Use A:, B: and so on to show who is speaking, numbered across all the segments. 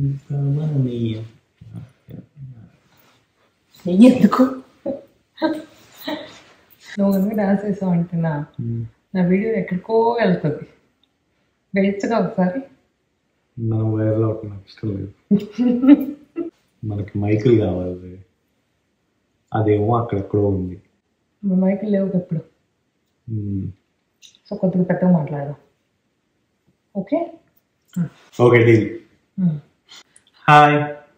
A: కమనీయం.
B: నెయ్యి ఎందుకు నువ్వు కనుక డాన్స్ చేసావు అంటున్నా
A: ఉమ్.
B: నా వీడియో ఎక్కడికో వెళ్తుంది వేయచ్చుగా ఒకసారి
A: మనం వైరల్ అవటం నాకు ఇష్టం లేదు మనకి మైకులు కావాలి అదేమో అక్కడెక్కడో ఉంది
B: మా మైకులు లేవు ఎప్పుడు
A: ఉమ్.
B: సో కొద్దిగా పెద్దగా మాట్లాడదాం ఓకే
A: ఓకే డీల్ హాయ్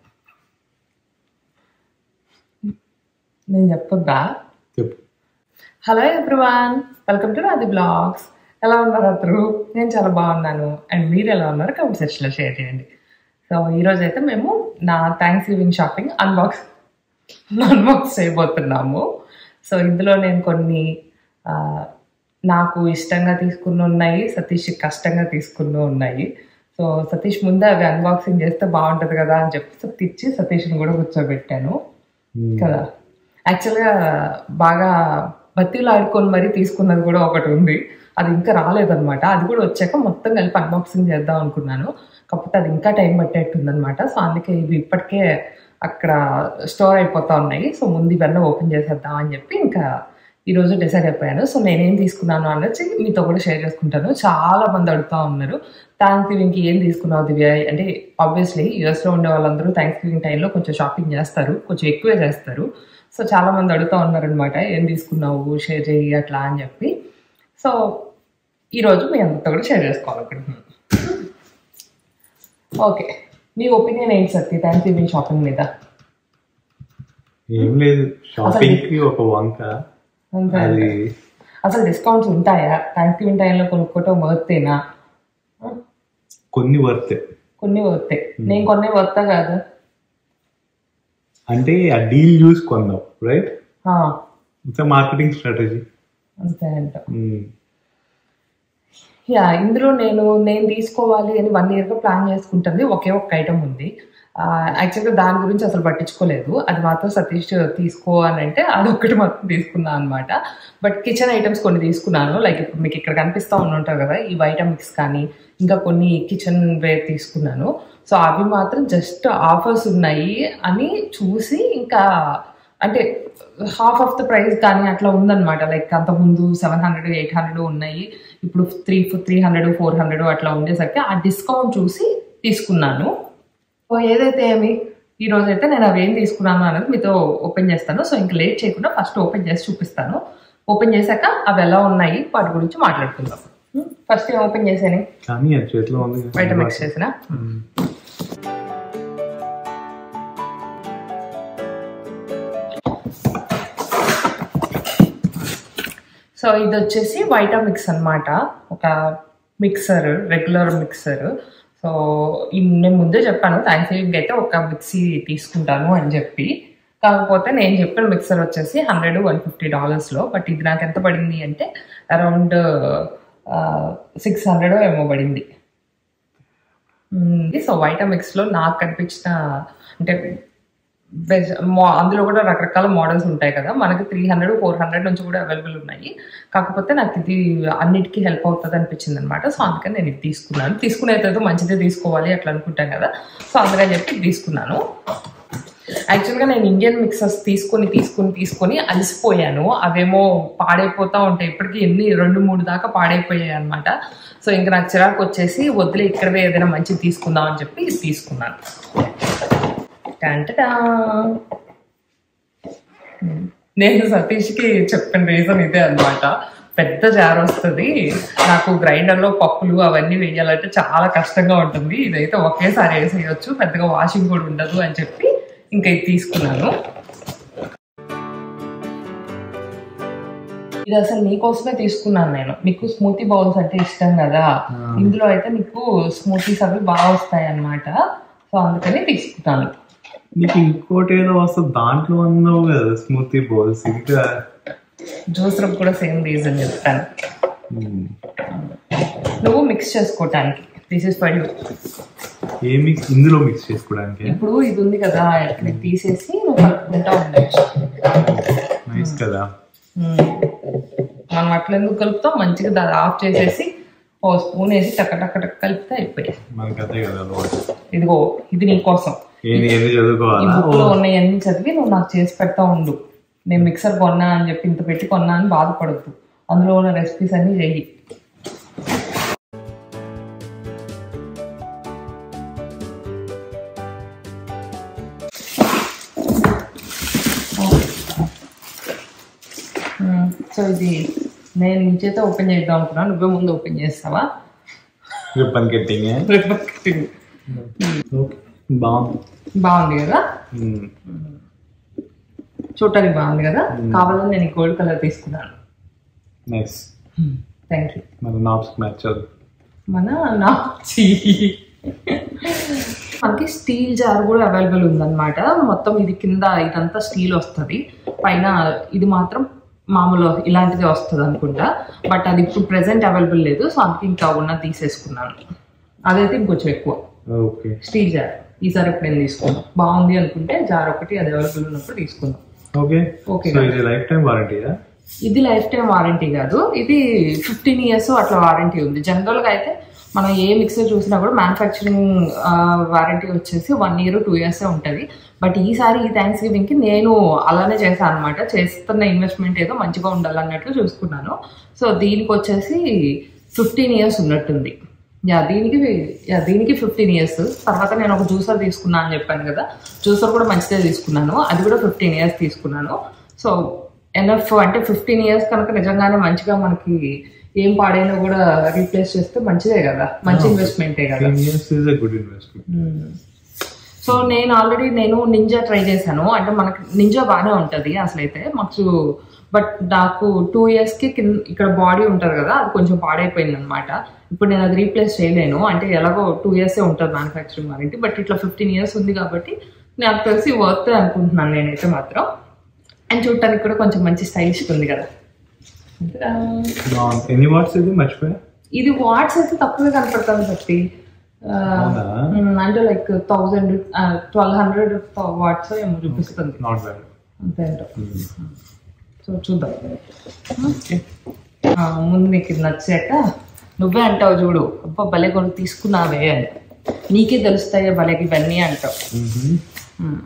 B: నేను చెప్పొద్దా
A: చెప్పు
B: hello everyone welcome to Radhi blogs ఎలా ఉన్నారు అందరూ నేను చాలా బాగున్నాను అండ్ మీరు ఎలా ఉన్నారు కమెంట్ సెక్షన్లో షేర్ చేయండి సో ఈరోజు అయితే మేము నా Thanksgiving shopping unbox unbox చేయబోతున్నాము సో ఇందులో నేను కొన్ని ఆ, నాకు ఇష్టంగా తీసుకున్న ఉన్నాయి సతీష్ కష్టంగా తీసుకున్న ఉన్నాయి సో సతీష్ ముందే అవి అన్బాక్సింగ్ చేస్తే బాగుంటుంది కదా అని చెప్పి సో తెచ్చి సతీష్ని కూడా కూర్చోబెట్టాను
A: ఉమ్.
B: కదా యాక్చువల్గా బాగా బత్తీలు ఆడుకొని మరీ తీసుకున్నది కూడా ఒకటి ఉంది అది ఇంకా రాలేదన్నమాట అది కూడా వచ్చాక మొత్తం కలిపి అన్బాక్సింగ్ చేద్దాం అనుకున్నాను కాకపోతే అది ఇంకా టైం పట్టేట్టుంది అనమాట సో అందుకే ఇవి ఇప్పటికే అక్కడ స్టోర్ అయిపోతా ఉన్నాయి సో ముందు ఇవన్నీ ఓపెన్ చేసేద్దాం అని చెప్పి ఇంకా ఈరోజు డిసైడ్ అయిపోయాను సో నేనేం తీసుకున్నాను అన్నది మీతో కూడా షేర్ చేసుకుంటాను చాలా మంది అడుగుతా ఉన్నారు థ్యాంక్స్ గివింగ్కి ఏం తీసుకున్నావు దివ్య అంటే ఆబ్వియస్లీ యూఎస్లో ఉండే వాళ్ళందరూ థ్యాంక్స్ గివింగ్ టైంలో కొంచెం షాపింగ్ చేస్తారు కొంచెం ఎక్కువే చేస్తారు సో చాలా మంది అడుగుతూ ఉన్నారనమాట ఏం తీసుకున్నావు షేర్ చేయి అట్లా అని చెప్పి సో ఈరోజు మీ అందరితో కూడా షేర్ చేసుకోవాలనుకుంటున్నాను ఓకే మీ ఒపీనియన్ ఏంటి సత్తి థ్యాంక్స్ గివింగ్ షాపింగ్ మీద
A: ఏం లేదు షాపింగ్ కి ఒక వంక
B: అంతే
A: అది
B: అసలు డిస్కౌంట్స్ ఉంటాయా థ్యాంక్స్ గివింగ్ టైంలో కొనుక్కోవటం వర్తేనా
A: కొన్ని వర్తే
B: కొన్ని వర్తే నేను కొన్ని వర్తా కాదు
A: అంటే ఆ డీల్ చూసి కొందాం రైట్
B: ఆ,
A: ఇట్స్ మార్కెటింగ్ స్ట్రాటజీ
B: అంతే అంట యా ఇందులో నేను నేను తీసుకోవాలి అని వన్ ఇయర్గా ప్లాన్ చేసుకుంటుంది ఒకే ఒక్క ఐటమ్ ఉంది యాక్చువల్గా దాని గురించి అసలు పట్టించుకోలేదు అది మాత్రం సతీష్ తీసుకో అని అంటే అది ఒక్కటి మాత్రం తీసుకున్నాను అనమాట బట్ కిచెన్ ఐటమ్స్ కొన్ని తీసుకున్నాను లైక్ ఇప్పుడు మీకు ఇక్కడ కనిపిస్తూ ఉంటారు కదా ఈ వైటమిక్స్ కానీ ఇంకా కొన్ని కిచెన్ వేర్ తీసుకున్నాను సో అవి మాత్రం జస్ట్ ఆఫర్స్ ఉన్నాయి అని చూసి ఇంకా అంటే హాఫ్ ఆఫ్ ద ప్రైస్ కానీ అట్లా ఉందన్నమాట లైక్ అంతకుముందు సెవెన్ హండ్రెడ్ ఎయిట్ హండ్రెడ్ ఉన్నాయి ఇప్పుడు three three hundred four hundred అట్లా ఉండేసరికి ఆ డిస్కౌంట్ చూసి తీసుకున్నాను సో ఏదైతే ఏమి ఈ రోజు అయితే నేను అవి ఏం తీసుకున్నాను అనేది మీతో ఓపెన్ చేస్తాను సో ఇంకా లేట్ చేయకుండా ఫస్ట్ ఓపెన్ చేసి చూపిస్తాను ఓపెన్ చేశాక అవి ఎలా ఉన్నాయి వాటి గురించి మాట్లాడుకుందాం ఫస్ట్ ఏం ఓపెన్ చేసాను
A: కానీ అది చేతిలో ఉంది
B: వైటమిక్స్ చేసిన
A: ఉమ్.
B: సో ఇది వచ్చేసి వైటామిక్స్ అన్నమాట ఒక మిక్సర్ రెగ్యులర్ మిక్సర్ సో ఈ- నేను ముందే చెప్పాను థ్యాంక్స్ అయితే ఒక మిక్సీ తీసుకుంటాను అని చెప్పి కాకపోతే నేను చెప్పిన మిక్సర్ వచ్చేసి హండ్రెడ్ వన్ ఫిఫ్టీ డాలర్స్లో బట్ ఇది నాకు ఎంత పడింది అంటే అరౌండ్ సిక్స్ హండ్రెడ్ ఏమో పడింది మ్మ్. సో వైటామిక్స్లో నాకు కనిపించిన అంటే వెజ్ మో- అందులో కూడా రకరకాల మోడల్స్ ఉంటాయి కదా మనకి త్రీ హండ్రెడ్ ఫోర్ హండ్రెడ్ నుంచి కూడా అవైలబుల్ ఉన్నాయి కాకపోతే నాకు ఇది అన్నిటికీ హెల్ప్ అవుతుంది అనిపించింది అనమాట సో అందుకని నేను ఇది తీసుకున్నాను తీసుకునేది మంచిదే తీసుకోవాలి అట్లా అనుకుంటాం కదా సో అందుకని చెప్పి ఇది తీసుకున్నాను యాక్చువల్గా నేను ఇండియన్ మిక్సర్స్ తీసుకొని తీసుకొని తీసుకొని అలసిపోయాను అవేమో పాడైపోతూ ఉంటాయి ఇప్పటికీ ఎన్ని రెండు మూడు దాకా పాడైపోయాయి అనమాట సో ఇంకా నాకు చిరాకు వచ్చేసి వదిలే ఇక్కడవే ఏదైనా మంచిది తీసుకుందాం అని చెప్పి ఇది తీసుకున్నాను టంటటా. నేను సతీష్కి చెప్పిన రీజన్ ఇదే అన్నమాట పెద్ద జార్ వస్తుంది నాకు గ్రైండర్లో పప్పులు అవన్నీ వేయాలంటే చాలా కష్టంగా ఉంటుంది ఇదైతే ఒకేసారి వేసేయచ్చు పెద్దగా వాషింగ్ కూడా ఉండదు అని చెప్పి ఇంకా ఇది తీసుకున్నాను ఇది అసలు నీకోసమే తీసుకున్నాను నేను మీకు స్మూతీ బౌల్స్ అంటే ఇష్టం కదా ఇందులో అయితే నీకు స్మూతీస్ అవి బాగా వస్తాయి అన్నమాట సో అందుకని తీసుకున్నాను
A: నీకు ఇంకోటి ఏదో వస్తుంది దాంట్లో ఉన్నావు కదా స్మూతీ బౌల్స్ ఇంకా
B: జ్యూస్ కూడా సేమ్ రీజన్ చెప్తాను
A: ఉమ్.
B: నువ్వు మిక్స్ చేసుకోవటానికి this is for you
A: a mix ఇందులో మిక్స్ చేసుకోవడానికి
B: ఇప్పుడు ఇది ఉంది కదా ఇది తీసేసి నువ్వు కలుపుకుంటా ఉండొచ్చు
A: నైస్ కదా
B: మ్మ్. మనం అట్లా ఎందుకు కలుపుతాం మంచిగా దాన్ని ఆఫ్ చేసేసి ఓ స్పూన్ వేసి టక్క టక్క టక్క కలిపితే అయిపోయాయి
A: మనకి అదే కదా అలవాటు
B: ఇదిగో ఇది నీ కోసం
A: ఏంది ఏంది
B: ఈ
A: చదువుకోవాలా
B: బుక్ లో ఉన్నాయన్నీ చదివి నువ్వు నాకు చేసి పెడతా ఉండు నేను మిక్సర్ కొన్నా అని చెప్పి ఇంత పెట్టి కొన్నా అని బాధపడద్దు అందులో ఉన్న రెసిపీస్ అన్ని చెయ్యి సో ఇది నేను నీ చేత ఓపెన్ చేద్దాం అనుకున్నా నువ్వే ముందు ఓపెన్ చేస్తావా
A: రిబ్బన్ కట్టింగ్ ఓకే బాగుంది
B: బాగుంది కదా
A: మ్మ్.
B: చూడటానికి బాగుంది కదా కావాలని నేను గోల్డ్ కలర్ తీసుకున్నాను
A: నైస్
B: థ్యాంక్ యూ
A: మన నాబ్స్ మ్యాచ్ అది
B: మన నాచి మనకి స్టీల్ జార్ కూడా అవైలబుల్ ఉందన్నమాట మొత్తం ఇది కింద ఇదంతా స్టీల్ వస్తుంది పైన ఇది మాత్రం మామూలు ఇలాంటిదే వస్తుంది అనుకుంటా బట్ అది ఇప్పుడు ప్రెసెంట్ అవైలబుల్ లేదు సో అందుకే ఇంకా ఉన్నది తీసేసుకున్నాను అదైతే ఇంకొంచెం ఎక్కువ
A: ఓకే
B: స్టీల్ జార్ ఈసారి ఎప్పుడు నేను తీసుకున్నాను బాగుంది అనుకుంటే జార్ ఒకటి అది అవైలబుల్ ఉన్నప్పుడు తీసుకుందాం
A: ఓకే
B: ఓకే
A: సో ఇది లైఫ్ టైం వారంటీయా
B: ఇది లైఫ్ టైం వారంటీ కాదు ఇది ఫిఫ్టీన్ ఇయర్స్ అట్లా వారంటీ ఉంది జనరల్ గా అయితే మనం ఏ మిక్సర్ చూసినా కూడా మ్యానుఫ్యాక్చరింగ్ వారంటీ వచ్చేసి వన్ ఇయర్ టూ ఇయర్స్ ఉంటుంది బట్ ఈసారి ఈ థ్యాంక్స్ గివింగ్ కి నేను అలానే చేశాను అనమాట చేస్తున్న ఇన్వెస్ట్మెంట్ ఏదో మంచిగా ఉండాలన్నట్లు చూసుకున్నాను సో దీనికి వచ్చేసి ఫిఫ్టీన్ ఇయర్స్ ఉన్నట్టుంది యా దీనికి యా దీనికి ఫిఫ్టీన్ ఇయర్స్ తర్వాత నేను ఒక జ్యూసర్ తీసుకున్నా అని చెప్పాను కదా జ్యూసర్ కూడా మంచిదే తీసుకున్నాను అది కూడా ఫిఫ్టీన్ ఇయర్స్ తీసుకున్నాను సో ఎనఫ్ అంటే ఫిఫ్టీన్ ఇయర్స్ కనుక నిజంగానే మంచిగా మనకి ఏం పాడైనా కూడా రీప్లేస్ చేస్తే మంచిదే కదా మంచి ఇన్వెస్ట్మెంటే కదా
A: ten years is a good investment
B: so నేను ఆల్రెడీ నేను నింజా ట్రై చేశాను అంటే మనకి నింజా బాగానే ఉంటుంది అసలైతే మాకు బట్ నాకు టూ ఇయర్స్కి కింద ఇక్కడ బాడీ ఉంటుంది కదా అది కొంచెం పాడైపోయింది అనమాట ఇప్పుడు నేను అది రీప్లేస్ చేయలేను అంటే ఎలాగో టూ ఇయర్సే ఉంటుంది మ్యానుఫ్యాక్చరింగ్ వారంటీ బట్ ఇట్లా ఫిఫ్టీన్ ఇయర్స్ ఉంది కాబట్టి నాకు తెలిసి వర్త్ అనుకుంటున్నాను నేనైతే మాత్రం అండ్ చూడటానికి కూడా కొంచెం మంచి స్టైలిష్ ఉంది కదా
A: బాగుంది ఎన్ని వాట్స్ ఇది మర్చిపోయా
B: ఇది వాట్స్ అయితే తక్కువే కనపడుతుంది బట్టి ఆ,
A: అవునా
B: మ్మ్, అంటే like thousand twelve hundred watts ఏమో చూపిస్తుంది
A: నాట్ బ్యాడ్
B: అంతే అంట సో చూద్దాం ఆ, ముందు నీకు ఇది నచ్చాక నువ్వే అంటావు చూడు అబ్బా భలే కొని తీసుకున్నావే అని నీకే తెలుస్తాయే భలేకి ఇవన్నీ అంటావు మ్మ్.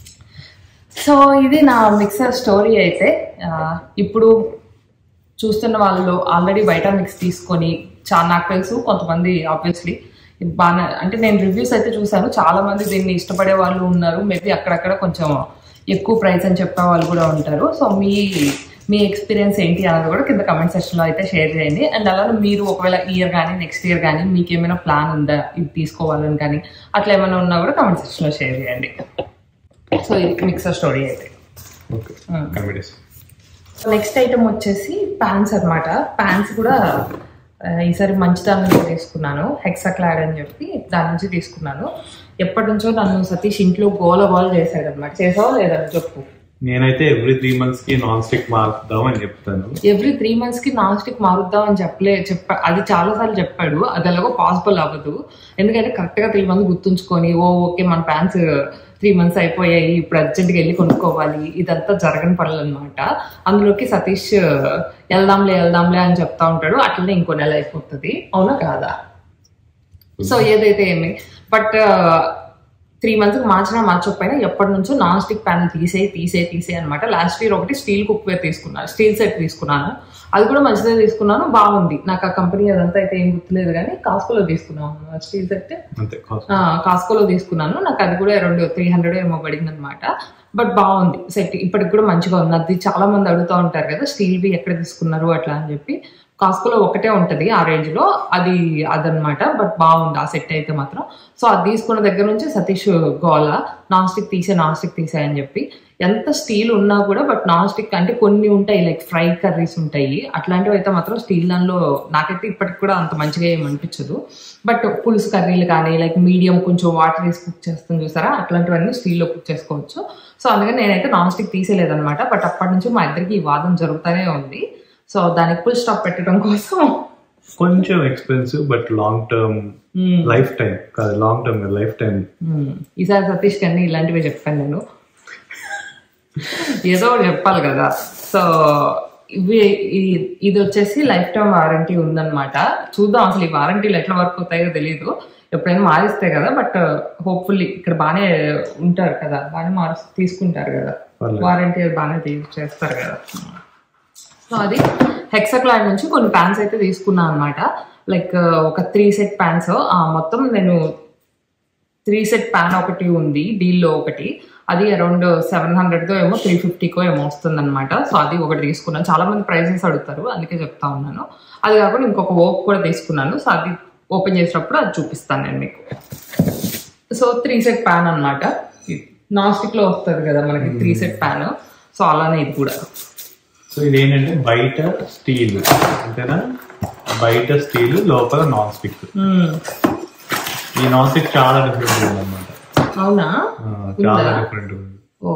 B: సో ఇది నా మిక్సర్ స్టోరీ అయితే ఆ, ఇప్పుడు చూస్తున్న వాళ్ళు ఆల్రెడీ బయట మిక్స్ తీసుకొని చాలా నాకు తెలుసు కొంతమంది ఆబ్వియస్లీ బాగా అంటే నేను రివ్యూస్ అయితే చూసాను చాలా మంది దీన్ని ఇష్టపడే వాళ్ళు ఉన్నారు మేబీ అక్కడక్కడ కొంచెం ఎక్కువ ప్రైస్ అని చెప్పే వాళ్ళు కూడా ఉంటారు సో మీ మీ ఎక్స్పీరియన్స్ ఏంటి అన్నది కూడా కింద కమెంట్ సెక్షన్లో అయితే షేర్ చేయండి అండ్ అలానే మీరు ఒకవేళ ఇయర్ కానీ నెక్స్ట్ ఇయర్ కానీ మీకు ఏమైనా ప్లాన్ ఉందా ఇది తీసుకోవాలని కానీ అట్లా ఏమైనా ఉన్నా కూడా కమెంట్ సెక్షన్లో షేర్ చేయండి సో ఇది మిక్సర్ స్టోరీ అయితే
A: ఓకే కమిటీస్
B: నెక్స్ట్ ఐటమ్ వచ్చేసి ప్యాన్స్ అన్నమాట ప్యాన్స్ కూడా ఆ, ఈసారి మంచి దాని నుంచి తీసుకున్నాను హెక్సాక్లాడ్ అని చెప్పి దాని నుంచి తీసుకున్నాను ఎప్పటి నుంచో నన్ను సతీష్ ఇంట్లో గోల గోల చేశాడు అనమాట చేసావా లేదా చెప్పు
A: నేనైతే ఎవ్రీ త్రీ మంత్స్ కి నాన్ స్టిక్ మార్చుదాం అని చెప్తాను
B: ఎవ్రీ త్రీ మంత్స్ కి నాన్ స్టిక్ మారుద్దాం అని చెప్పలే చెప్ప అది చాలా సార్లు చెప్పాడు అది ఎలాగో పాసిబుల్ అవ్వదు ఎందుకంటే కరెక్ట్ గా త్రీ మంత్స్ గుర్తుంచుకొని ఓ ఓకే మన ప్యాన్స్ త్రీ మంత్స్ అయిపోయాయి ఇప్పుడు అర్జెంట్గా వెళ్ళి కొనుక్కోవాలి ఇదంతా జరగని పనులు అనమాట అందులోకి సతీష్ వెళ్దాంలే వెళ్దాంలే అని చెప్తా ఉంటాడు అట్లనే ఇంకో నెల అయిపోతుంది అవునా కాదా సో ఏదైతే ఏమి బట్ త్రీ మంత్స్ మార్చినా మార్చకపోయినా ఎప్పటి నుంచో నాన్ స్టిక్ ప్యాన్ తీసే తీసే తీసే అనమాట లాస్ట్ ఇయర్ ఒకటి స్టీల్ కుక్వేర్ తీసుకున్నాను స్టీల్ సెట్ తీసుకున్నాను అది కూడా మంచిదే తీసుకున్నాను బాగుంది నాకు ఆ కంపెనీ అదంతా అయితే ఏం గుర్తులేదు కానీ కాస్కోలో తీసుకున్నాను స్టీల్ సెట్
A: అంతే కాస్ట్
B: కాస్కోలో తీసుకున్నాను నాకు అది కూడా అరౌండ్ త్రీ హండ్రెడ్ ఏమో పడింది అనమాట బట్ బాగుంది సెట్ ఇప్పటికి కూడా మంచిగా ఉంది అది చాలా మంది అడుగుతూ ఉంటారు కదా స్టీల్వి ఎక్కడ తీసుకున్నారు అట్లా అని చెప్పి కాస్కోలో ఒకటే ఉంటది ఆ రేంజ్ లో అది అదనమాట బట్ బాగుంది ఆ సెట్ అయితే మాత్రం సో అది తీసుకున్న దగ్గర నుంచి సతీష్ గోల నాన్ స్టిక్ తీసే నాన్ స్టిక్ తీసే అని చెప్పి ఎంత స్టీల్ ఉన్నా కూడా బట్ నాన్ స్టిక్ అంటే కొన్ని ఉంటాయి లైక్ ఫ్రై కర్రీస్ ఉంటాయి అట్లాంటివి అయితే మాత్రం స్టీల్ దానిలో నాకైతే ఇప్పటికి కూడా అంత మంచిగా ఏం అనిపించదు బట్ పులుసు కర్రీలు కానీ లైక్ మీడియం కొంచెం వాటర్ వేసి కుక్ చేస్తాం చూసారా అట్లాంటివన్నీ స్టీల్లో కుక్ చేసుకోవచ్చు సో అందుకని నేనైతే నాన్ స్టిక్ తీసేలేదనమాట బట్ అప్పటి నుంచి మా ఇద్దరికి ఈ వాదం జరుగుతూనే ఉంది సో దానికి ఫుల్ స్టాప్ పెట్టడం కోసం
A: కొంచెం expensive but long term
B: hmm.
A: Lifetime కాదు long term lifetime
B: hmm. ఈసారి సతీష్ కన్నీ ఇలాంటివే చెప్పాను నేను ఏదో ఒకటి చెప్పాలి కదా సో ఇవి ఈ- ఇది వచ్చేసి లైఫ్ టైం వారంటీ ఉందన్నమాట చూద్దాం అసలు ఈ వారంటీలు ఎట్లా వర్క్ అవుతాయో తెలియదు ఎప్పుడైనా మారిస్తే కదా బట్ హోప్ఫుల్లీ ఇక్కడ బాగానే ఉంటారు కదా బాగానే మారు తీసుకుంటారు కదా
A: పర్లేదు.
B: వారంటీ బాగానే తీ- చేస్తారు కదా సో అది హెక్సక్లాడ్ నుంచి కొన్ని ప్యాన్స్ అయితే తీసుకున్నాను అనమాట లైక్ ఒక త్రీ సెట్ ప్యాన్స్ మొత్తం నేను త్రీ సెట్ ప్యాన్ ఒకటి ఉంది డీల్లో ఒకటి అది అరౌండ్ సెవెన్ హండ్రెడ్కో ఏమో త్రీ ఫిఫ్టీకో ఏమో వస్తుంది అనమాట సో అది ఒకటి తీసుకున్నాను చాలా మంది ప్రైసెస్ అడుగుతారు అందుకే చెప్తా ఉన్నాను అది కాకుండా ఇంకొక ఓక్ కూడా తీసుకున్నాను సో అది ఓపెన్ చేసినప్పుడు అది చూపిస్తాను నేను మీకు సో త్రీ సెట్ ప్యాన్ అనమాట నాన్ స్టిక్ లో వస్తుంది కదా మనకి త్రీ సెట్ ప్యాన్ సో అలానే ఇది కూడా
A: సో ఇది ఏంటంటే బయట స్టీల్ అంతేనా బయట స్టీల్ లోపల నాన్ స్టిక్
B: మ్మ్.
A: ఈ నాన్ స్టిక్ చాలా డిఫరెంట్ ఉంది అనమాట
B: అవునా
A: చాలా
B: ఉందా?
A: డిఫరెంట్ ఉంది
B: ఓ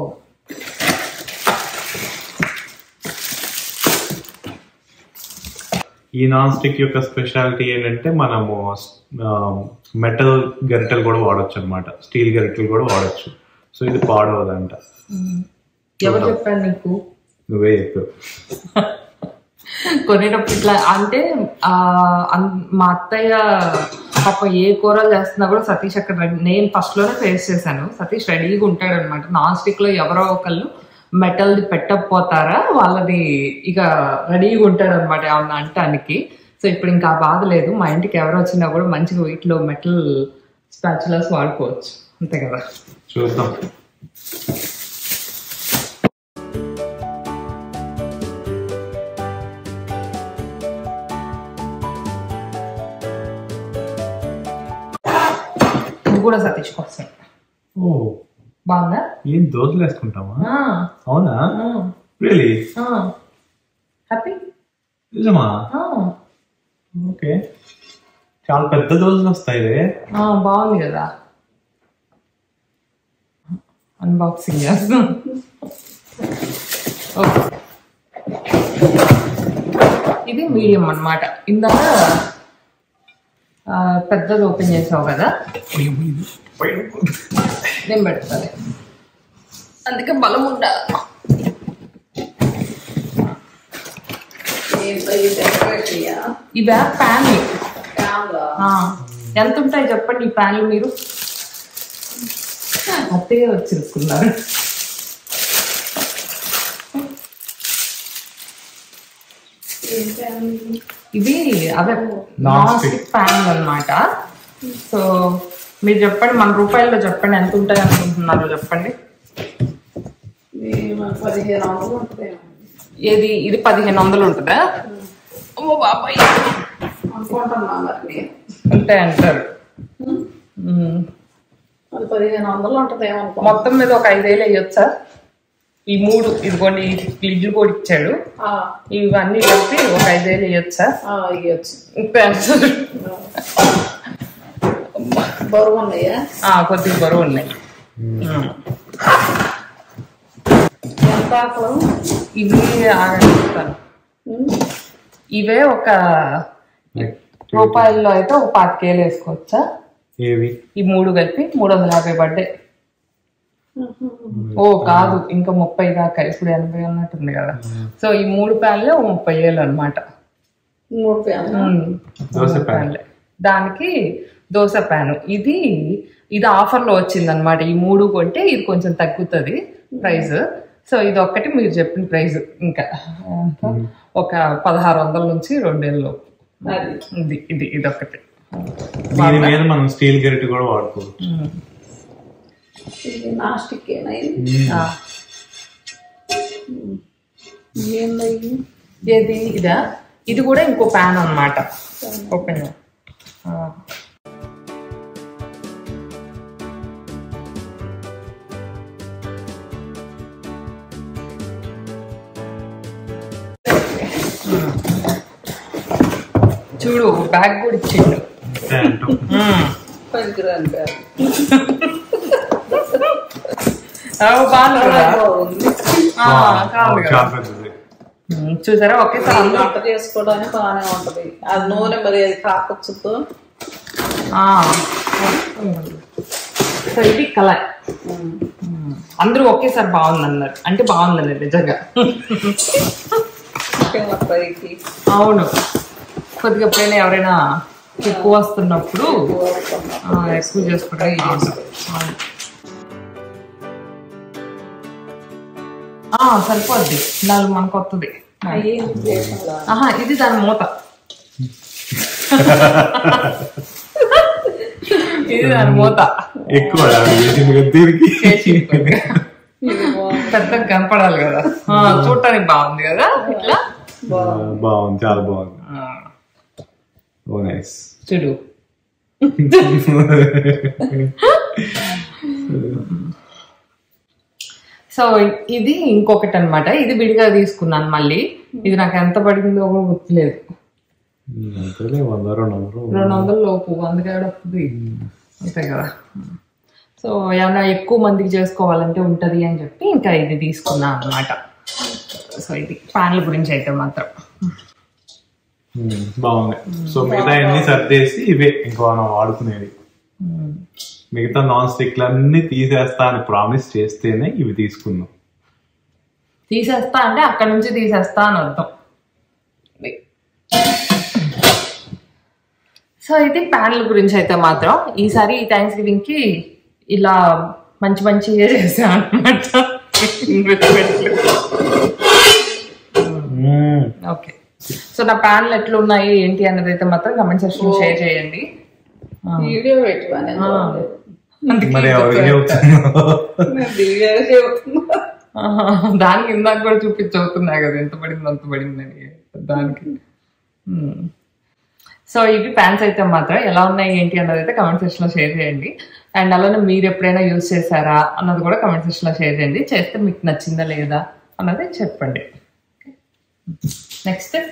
A: ఈ నాన్ స్టిక్ యొక్క స్పెషాలిటీ ఏంటంటే మనము మెటల్ గరిటెలు కూడా వాడచ్చు అనమాట స్టీల్ గరిటెలు కూడా వాడచ్చు సో ఇది పాడవదంట
B: ఎవరు చెప్పారు నీకు
A: నువ్వే చెప్పావు
B: కొనేటప్పుడు ఇట్లా అంటే ఆ అన్- మా అత్తయ్య పాప ఏ కూరలు చేస్తున్నా కూడా సతీష్ అక్కడ రెడీ- నేను ఫస్ట్ లోనే ఫేస్ చేశాను సతీష్ రెడీగా ఉంటాడు అనమాట నాన్ స్టిక్ లో ఎవరో ఒకళ్ళు మెటల్ పెట్టకపోతారా వాళ్ళని ఇక రెడీగా ఉంటాడు అనమాట ఏమన్నా అంటానికి సో ఇప్పుడు ఇంకా ఆ బాధ లేదు మా ఇంటికి ఎవరు వచ్చినా కూడా మంచిగా వీటిలో మెటల్ స్పాచులర్స్ వాడుకోవచ్చు అంతే కదా
A: చూద్దాం
B: ఇది కూడా సతీష్ కోసం
A: ఓ
B: బాగుందా
A: ఏం దోశలు వేసుకుంటామా
B: ఆ,
A: అవునా
B: ఆ,
A: రియలీ
B: ఆ. హ్యాపీ
A: నిజమా
B: ఆ.
A: ఓకే చాలా పెద్ద దోశలు వస్తాయి ఇదే.
B: ఆ, బాగుంది కదా అన్బాక్సింగ్ చేస్తాం ఓకే ఇది మీడియం అన్నమాట ఇందాక ఆ, పెద్దది ఓపెన్ చేసావు కదా నేను పెడతాను అందుకే బలం ఉండాలి ఇవా ప్యాన్ ఎంత ఉంటాయి చెప్పండి ఈ ప్యాన్లు మీరు అత్తయ్య వచ్చేసుకున్నారు ఇవి అవే నాన్ స్టిక్ ప్యాన్ అన్నమాట సో మీరు చెప్పండి మన రూపాయల్లో చెప్పండి ఎంత ఉంటాయి అనుకుంటున్నారు చెప్పండి
C: పదిహేను వందలు ఉంటుందేమో
B: ఏది ఇది పదిహేను వందలు ఉంటుందా ఓ బాబాయ్
C: అనుకుంటున్నా మరి నేను.
B: ఉంటాయి అంటారు మ్మ్.
C: అది పదిహేను వందలు ఉంటుందేమో అనుకో
B: మొత్తం మీద ఒక ఐదేళ్ళు వేయొచ్చా ఈ మూడు ఇదిగోండి ఈ ఫ్రిడ్జ్లు కూడా ఇచ్చాడు
C: ఆ,
B: ఇవన్నీ కలిపి ఒక ఐదేళ్ళు వేయొచ్చా
C: ఆ, ఇయ్యొచ్చు
B: ఇంకా
C: బరువు ఉన్నాయా
B: ఆ, కొద్దిగా బరువు ఉన్నాయి మ్మ్.
C: ఎంత అసలు
B: ఇవి ఆగండి చెప్తాను. ఇవే ఒక రూపాయల్లో అయితే ఒక పాతికేలు వేసుకోవచ్చా
A: ఏవి
B: ఈ మూడు కలిపి మూడు వందల యాభై పడ్డాయి ఓ కాదు ఇంకా ముప్పై దాకా ఇప్పుడు ఎనభై ఉన్నట్టుంది కదా సో ఈ మూడు ప్యాన్లే ఓ ముప్పై ఏళ్ళు అనమాట
C: మూడు ప్యాన్
A: దోశ ప్యాన్
B: దానికి దోశ ప్యాన్ ఇది ఇది ఆఫర్ లో వచ్చింది అనమాట ఈ మూడు కొంటే ఇది కొంచెం తగ్గుతుంది ప్రైస్ సో ఇది ఒక్కటి మీరు చెప్పిన ప్రైస్ ఇంకా ఒక పదహారు వందల నుంచి రెండేళ్ళు
C: అది
B: ఇది ఇది ఇది ఒకటి
A: దీని మీద మనం స్టీల్ గరిటె కూడా వాడుకోవచ్చు
C: ఇది నాస్టిక్ ఏనా ఇది
B: ఆ,
C: ఏంది
B: ఏది ఇదా ఇది కూడా ఇంకో ప్యాన్ అన్నమాట ఓపెన్ చూడు బ్యాగ్ కూడా ఇచ్చిండు
A: అంతే అంటాం
B: మ్మ్.
C: పనికిరాని ప్యాన్
B: ఆ, బాగుంది కదా
C: బాగుంది
B: ఆ, కాదు కదా
A: చాలా పెద్దది
B: మ్మ్. చూసారా ఒకేసారి
C: ఈ
B: అందరూ
C: వంట చేసుకోవడానికి బాగానే ఉంటది అది నూనె మరి అది కాకొచ్చుతో
B: ఆ. సో ఇది కలర్ అందరూ ఒకేసారి బాగుంది అన్నారు అంటే బాగుందండి నిజంగా
C: ముఖ్యంగా పైకి
B: అవును కొద్దిగా ఎప్పుడైనా ఎవరైనా ఎక్కువ వస్తున్నప్పుడు ఆ, ఎక్కువ చేసుకుంటే ఇది ఉంటుంది. అవును. ఆ, సరిపోద్ది నాలుగు మనకు వస్తుంది
C: అయ్యి దేశంలో
B: ఆహా ఇది దాని మూత ఇది దాని మూత
A: ఎక్కువ చేసింది కదా దీనికి
B: చేసి కొద్దిగా.
C: ఇది బాగుంది.
B: పెద్దగా కనపడాలి కదా ఆ, చూడటానికి బాగుంది కదా ఇట్లా
A: ఆ, బాగుంది చాలా బాగుంది
B: ఆ,
A: ఓ నైస్
B: చూడు సో ఇది ఇంకొకటి అన్నమాట ఇది విడిగా తీసుకున్నాను మళ్ళీ ఇది నాకు ఎంత పడిందో కూడా గుర్తులేదు
A: అంతేలే వంద రెండు వందలు
B: రెండు వందల లోపు అందుకే వస్తుంది అంతే కదా సో ఏమైనా ఎక్కువ మందికి చేసుకోవాలంటే ఉంటది అని చెప్పి ఇంకా ఇది తీసుకున్నా అన్నమాట సో ఇది ఫ్యాన్ల గురించి అయితే మాత్రం
A: ఉమ్, బాగుంది సో మిగతా అన్ని సర్దేసి ఇవే ఇంకా మనం వాడుకునేది
B: ఉమ్.
A: మిగతా నాన్ స్టిక్లు అన్ని తీసేస్తా అని ప్రామిస్ చేస్తేనే ఇవి తీసుకున్నాం
B: తీసేస్తా అంటే అక్కడ నుంచి తీసేస్తా అని అర్థం ఇది. సో ఇది ప్యాన్ల గురించి అయితే మాత్రం ఈసారి ఈ థ్యాంక్స్ గివింగ్ కి ఇలా మంచి మంచి చేసాను అనమాట ఓకే సో నా ప్యాన్లు ఎట్లున్నాయి ఏంటి అన్నది అయితే మాత్రం కమెంట్ సెక్షన్ షేర్ చేయండి ఆ.
C: వీడియో పెట్టమని
B: అందుకే
A: మరి
B: ఇది
A: ఎవరికి
B: ఒక-
A: చెప్తున్నావు
C: నేను వీడియో చెబుతున్నా
B: ఆహా, దానికి ఇందాక కూడా చూపించవుతున్నా కదా ఎంత పడింది అంత పడిందని దానికి మ్మ్. సో ఇవి ప్యాన్స్ అయితే మాత్రం ఎలా ఉన్నాయి ఏంటి అన్నది అయితే కమెంట్ సెక్షన్ లో షేర్ చేయండి అండ్ అలానే మీరు ఎప్పుడైనా యూజ్ చేశారా అన్నది కూడా కమెంట్ సెక్షన్ లో షేర్ చేయండి చేస్తే మీకు నచ్చిందా లేదా అన్నది చెప్పండి నెక్స్ట్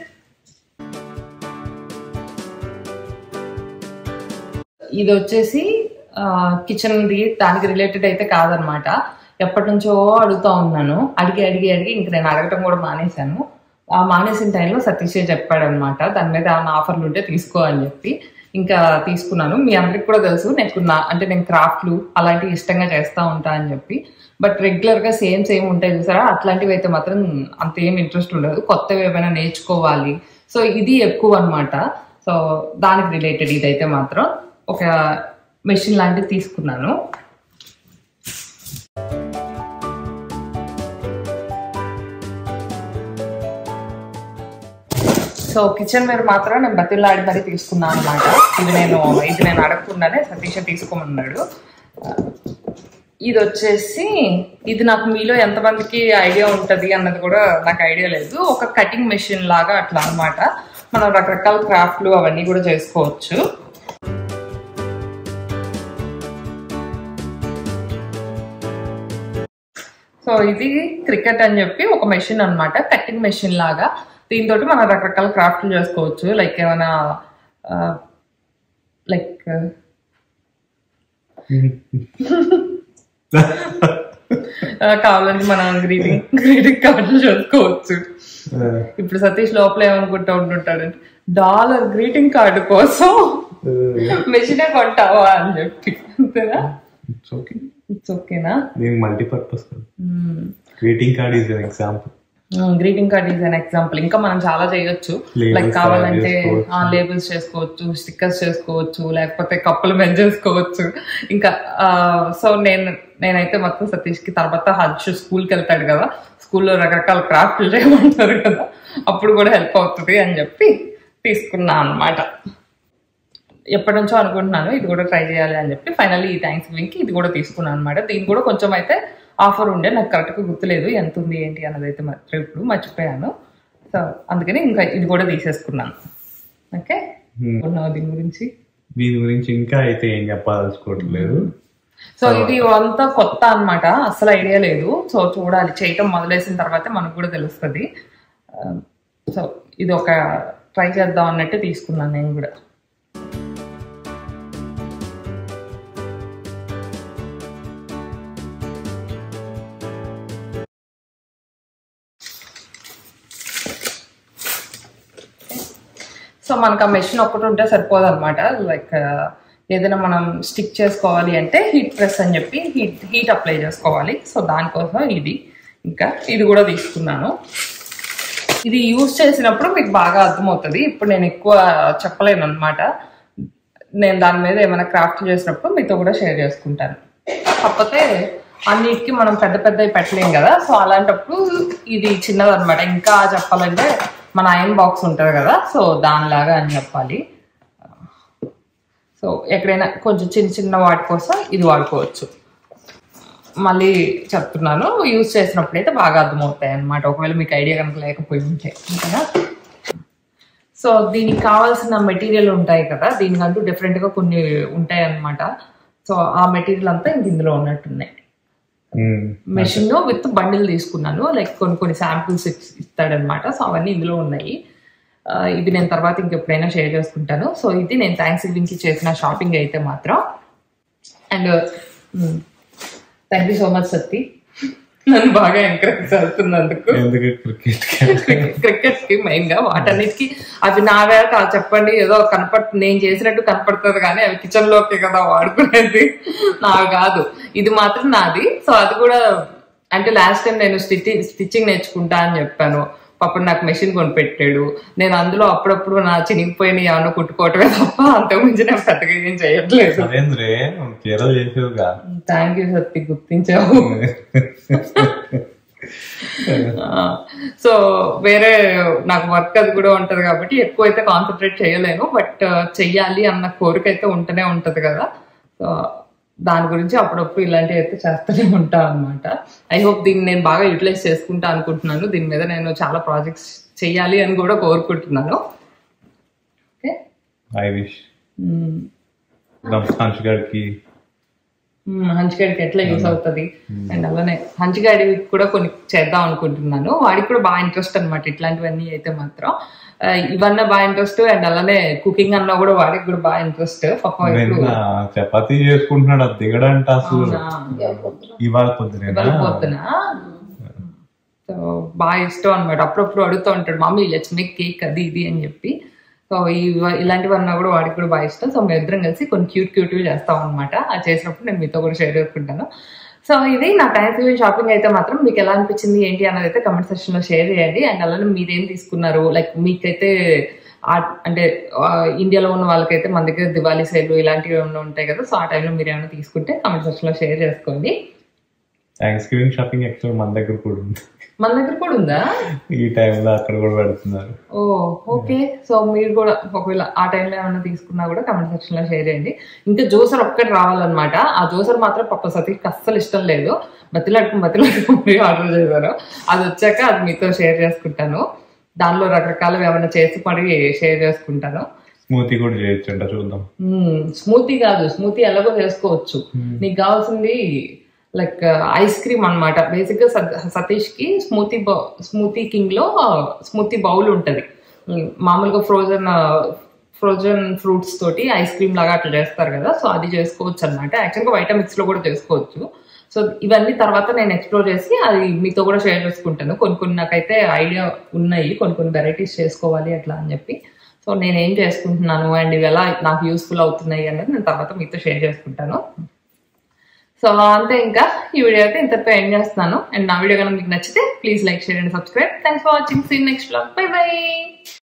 B: ఇది వచ్చేసి కిచెన్ ది దానికి రిలేటెడ్ అయితే కాదనమాట ఎప్పటి నుంచో అడుగుతా ఉన్నాను అడిగి అడిగి అడిగి ఇంక నేను అడగటం కూడా మానేశాను ఆ మానేసిన టైంలో సతీష్ చెప్పాడు అనమాట దాని మీద ఏమైనా ఆఫర్లు ఉంటే తీసుకో అని చెప్పి ఇంకా తీసుకున్నాను మీ అందరికి కూడా తెలుసు నేను నా అంటే నేను క్రాఫ్ట్లు అలాంటివి ఇష్టంగా చేస్తూ ఉంటా అని చెప్పి బట్ రెగ్యులర్ గా సేమ్ సేమ్ ఉంటాయి చూసారా అట్లాంటివి అయితే మాత్రం అంత ఏం ఇంట్రెస్ట్ ఉండదు కొత్తవి ఏమైనా నేర్చుకోవాలి సో ఇది ఎక్కువ అన్నమాట సో దానికి రిలేటెడ్ ఇదైతే మాత్రం ఒక మెషిన్ లాంటిది తీసుకున్నాను సో కిచెన్ మీద మాత్రం నేను బతిలాడి మరీ తీసుకున్నాను అనమాట ఇది నేను ఇది నేను అడగకుండానే సతీష్ తీసుకోమన్నాడు ఆ, ఇది వచ్చేసి ఇది నాకు మీలో ఎంతమందికి ఐడియా ఉంటది అన్నది కూడా నాకు ఐడియా లేదు ఒక కటింగ్ మెషిన్ లాగా అట్లా అన్నమాట మనం రకరకాల క్రాఫ్ట్లు అవన్నీ కూడా చేసుకోవచ్చు సో ఇది క్రికెట్ అని చెప్పి ఒక మెషిన్ అన్నమాట కటింగ్ మెషిన్ లాగా దీంతో మనం రకరకాల క్రాఫ్ట్లు చేసుకోవచ్చు లైక్ ఏమైనా లైక్ కావాలంటే మనం గ్రీటింగ్ గ్రీటింగ్ కార్డులు చేసుకోవచ్చు ఇప్పుడు సతీష్ లోపల ఏమనుకుంటా ఉంటుంటాడంటే డాలర్ గ్రీటింగ్ కార్డు కోసం మెషినే కొంటావా అని చెప్పి అంతేనా
A: ఓకే
B: ఇట్స్ ఓకేనా
A: దీనికి multipurpose greeting card is an example
B: greeting card is an example ఇంకా మనం చాలా చేయొచ్చు
A: Labels
B: లైక్ కావాలంటే
A: తయారు చేసుకోవచ్చు.
B: లేబుల్స్ చేసుకోవచ్చు స్టిక్కర్స్ చేసుకోవచ్చు లేకపోతే కప్పులు మెన్ చేసుకోవచ్చు ఇంకా సో నేను నేనైతే మొత్తం సతీష్ కి తర్వాత హర్ష్ స్కూల్కి వెళ్తాడు కదా స్కూల్లో రకరకాల క్రాఫ్ట్లు చేయమంటారు కదా అప్పుడు కూడా హెల్ప్ అవుతుంది అని చెప్పి తీసుకున్నా అన్నమాట ఎప్పటి నుంచో అనుకుంటున్నాను ఇది కూడా ట్రై చేయాలి అని చెప్పి ఫైనల్లీ ఈ థ్యాంక్స్ గివింగ్కి ఇది కూడా తీసుకున్నాను అనమాట దీని కూడా కొంచెం అయితే ఆఫర్ ఉండే నాకు కరెక్ట్గా గుర్తులేదు ఎంత ఉంది ఏంటి అన్నది అయితే మాత్రం ఇప్పుడు మర్చిపోయాను సో అందుకని ఇంకా ఇది కూడా తీసేసుకున్నాను ఓకే ఉన్నావు దీని గురించి
A: దీని గురించి ఇంకా అయితే ఏం చెప్పదలుచుకోవట్లేదు
B: సో ఇది అంతా కొత్త అన్నమాట అసలు ఐడియా లేదు సో చూడాలి చేయటం మొదలేసిన తర్వాత మనకు కూడా తెలుస్తుంది సో ఇది ఒక ట్రై చేద్దాం అన్నట్టు తీసుకున్నాను నేను కూడా సో మనకు ఆ మెషిన్ ఒక్కటి ఉంటే సరిపోదు అనమాట లైక్ ఏదైనా మనం స్టిక్ చేసుకోవాలి అంటే హీట్ ప్రెస్ అని చెప్పి హీట్ హీట్ అప్లై చేసుకోవాలి సో దానికోసం ఇది ఇంకా ఇది కూడా తీసుకున్నాను ఇది యూజ్ చేసినప్పుడు మీకు బాగా అర్థమవుతుంది ఇప్పుడు నేను ఎక్కువ చెప్పలేను అనమాట నేను దాని మీద ఏమైనా క్రాఫ్ట్ చేసినప్పుడు మీతో కూడా షేర్ చేసుకుంటాను కాకపోతే అన్నిటికీ మనం పెద్ద పెద్దవి పెట్టలేం కదా సో అలాంటప్పుడు ఇది చిన్నది అనమాట ఇంకా చెప్పాలంటే మన ఐరన్ బాక్స్ ఉంటుంది కదా సో దానిలాగా అని చెప్పాలి సో ఎక్కడైనా కొంచెం చిన్న చిన్న వాటి కోసం ఇది వాడుకోవచ్చు మళ్ళీ చెప్తున్నాను యూజ్ చేసినప్పుడు అయితే బాగా అర్థమవుతాయి అనమాట ఒకవేళ మీకు ఐడియా కనుక లేకపోయి ఉంటే ఓకేనా సో దీనికి కావాల్సిన మెటీరియల్ ఉంటాయి కదా దీనికంటూ డిఫరెంట్ గా కొన్ని ఉంటాయి అన్నమాట సో ఆ మెటీరియల్ అంతా ఇంక ఇందులో ఉన్నట్టున్నాయి మెషిన్ విత్ బండిల్ తీసుకున్నాను లైక్ కొన్ని కొన్ని శాంపిల్స్ ఇస్తాడనమాట సో అవన్నీ ఇందులో ఉన్నాయి ఆ, ఇది నేను తర్వాత ఇంకెప్పుడైనా షేర్ చేసుకుంటాను సో ఇది నేను థ్యాంక్స్ గివింగ్ కి చేసిన షాపింగ్ అయితే మాత్రం and thank you so much Satti నన్ను బాగా ఎంకరేజ్ చేస్తున్నందుకు
A: ఎందుకు క్రికెట్
B: క్రికెట్ కి మెయిన్ గా వాటన్నిటికి అవి నావే కాదు చెప్పండి ఏదో కనపడ్ నేను చేసినట్టు కనపడుతుంది కానీ అవి కిచెన్ లోకి కదా వాడుకునేది నావి కాదు ఇది మాత్రం నాది సో అది కూడా అంటే లాస్ట్ టైం నేను స్టిచ్చింగ్ స్టిచ్చింగ్ నేర్చుకుంటా అని చెప్పాను పాపం నాకు మెషిన్ కొనిపెట్టాడు నేను అందులో అప్పుడప్పుడు నా చినిగిపోయిన ఏమన్నా కుట్టుకోవటమే తప్ప అంతకుమించి నేను పెద్దగా ఏం చేయట్లేదు
A: అదేంద్రే చీరలు చేసేవుగా
B: థ్యాంక్ యూ సత్తి గుర్తించావు సో వేరే నాకు వర్క్ అది కూడా ఉంటది కాబట్టి ఎక్కువ అయితే కాన్సన్ట్రేట్ చేయలేను బట్ చెయ్యాలి అన్న కోరిక అయితే ఉంటూనే ఉంటది కదా సో దాని గురించి అప్పుడప్పుడు ఇలాంటివి అయితే చేస్తూనే ఉంటా అనమాట ఐ హోప్ దీన్ని నేను బాగా యూటిలైజ్ చేసుకుంటా అనుకుంటున్నాను దీని మీద నేను చాలా ప్రాజెక్ట్స్ చెయ్యాలి అని కూడా కోరుకుంటున్నాను ఓకే
A: ఐ విష్ హంచుగాడికి
B: హంచిగాడికి ఎట్లా యూస్ అవుతుంది అండ్ అలానే హంచిగాడి కూడా కొన్ని చేద్దాం అనుకుంటున్నాను వాడికి కూడా బాగా ఇంట్రెస్ట్ అనమాట ఇట్లాంటివన్నీ అయితే మాత్రం ఆ, ఇవన్నా బాగా ఇంట్రెస్ట్ అండ్ అలానే కుకింగ్ అన్నా కూడా వాడికి కూడా బాగా ఇంట్రెస్ట్ పాపం ఇప్పుడు
A: నిన్న చపాతీ చేసుకుంటున్నాడు అది దిగడంట అసలు
B: అవునా?
A: ఇవాళ పొద్దున
B: ఇవాళ పొద్దున సో బాగా ఇష్టం అనమాట అప్పుడప్పుడు అడుగుతూ ఉంటాడు మమ్మీ లెట్స్ మేక్ కేక్ అది ఇది అని చెప్పి సో ఇవ- ఇలాంటివన్నా కూడా వాడికి కూడా బాగా ఇష్టం సో మేము ఇద్దరం కలిసి కొన్ని క్యూట్ క్యూట్వి చేస్తాం అనమాట అది చేసినప్పుడు నేను మీతో కూడా షేర్ చేసుకుంటాను సో ఇది నా థ్యాంక్స్ షాపింగ్ అయితే మాత్రం మీకు ఎలా అనిపించింది ఏంటి అన్నది అయితే కమెంట్ సెక్షన్ లో షేర్ చేయండి అండ్ అలానే మీరేం తీసుకున్నారు లైక్ మీకైతే ఆ- అంటే ఆ, ఇండియాలో ఉన్న వాళ్ళకైతే మన దగ్గర దివాళీ సేల్ ఇలాంటివి ఏమైనా ఉంటాయి కదా సో ఆ టైంలో మీరు ఏమైనా తీసుకుంటే కమెంట్ సెక్షన్ లో షేర్ చేసుకోండి
A: థ్యాంక్స్ గివింగ్ షాపింగ్ యాక్చువల్ మన దగ్గర కూడా ఉంది
B: మన దగ్గర కూడా ఉందా
A: ఈ టైంలో అక్కడ కూడా పెడుతున్నారు
B: ఓ ఓకే సో మీరు కూడా ఒకవేళ ఆ టైంలో ఏమైనా తీసుకున్నా కూడా కమెంట్ సెక్షన్ లో షేర్ చేయండి ఇంకా జోసర్ ఒక్కటి రావాలన్నమాట ఆ జోసర్ మాత్రం పప్ప సతీకి అస్సలు ఇష్టం లేదు బతిలాడుకుని బతిలాడుకుని ఆర్డర్ చేశారు అది వచ్చాక అది మీతో షేర్ చేసుకుంటాను దానిలో రకరకాలు ఏమైనా చేసి మరి షేర్ చేసుకుంటాను
A: స్మూతీ కూడా చేయొచ్చు అంట చూద్దాం
B: స్మూతీ కాదు స్మూతీ ఎలాగో చేసుకోవచ్చు నీకు కావాల్సింది లైక్ ఐస్ క్రీమ్ అనమాట బేసిక్ గా సత్- సతీష్ కి స్మూతీ స్మూతీ కింగ్ లో స్మూతీ బౌల్ ఉంటది ఉమ్, మామూలుగా ఫ్రోజన్ ఫ్రోజన్ ఫ్రూట్స్ తోటి ఐస్ క్రీమ్ లాగా అట్లా చేస్తారు కదా సో అది చేసుకోవచ్చు అనమాట యాక్చువల్గా వైటమిక్స్ లో కూడా చేసుకోవచ్చు సో ఇవన్నీ తర్వాత నేను ఎక్స్ప్లోర్ చేసి అది మీతో కూడా షేర్ చేసుకుంటాను కొన్ని కొన్ని నాకైతే ఐడియా ఉన్నాయి కొన్ని కొన్ని వెరైటీస్ చేసుకోవాలి అట్లా అని చెప్పి సో నేను ఏం చేసుకుంటున్నాను అండ్ ఇవి ఎలా నాకు యూస్ఫుల్ అవుతున్నాయి అనేది నేను తర్వాత మీతో షేర్ చేసుకుంటాను సో అంతే ఇంకా ఈ వీడియో అయితే ఇంతతో ఎండ్ చేస్తున్నాను అండ్ నా వీడియో కనుక మీకు నచ్చితే please like share and subscribe thanks for watching seen next blog bye by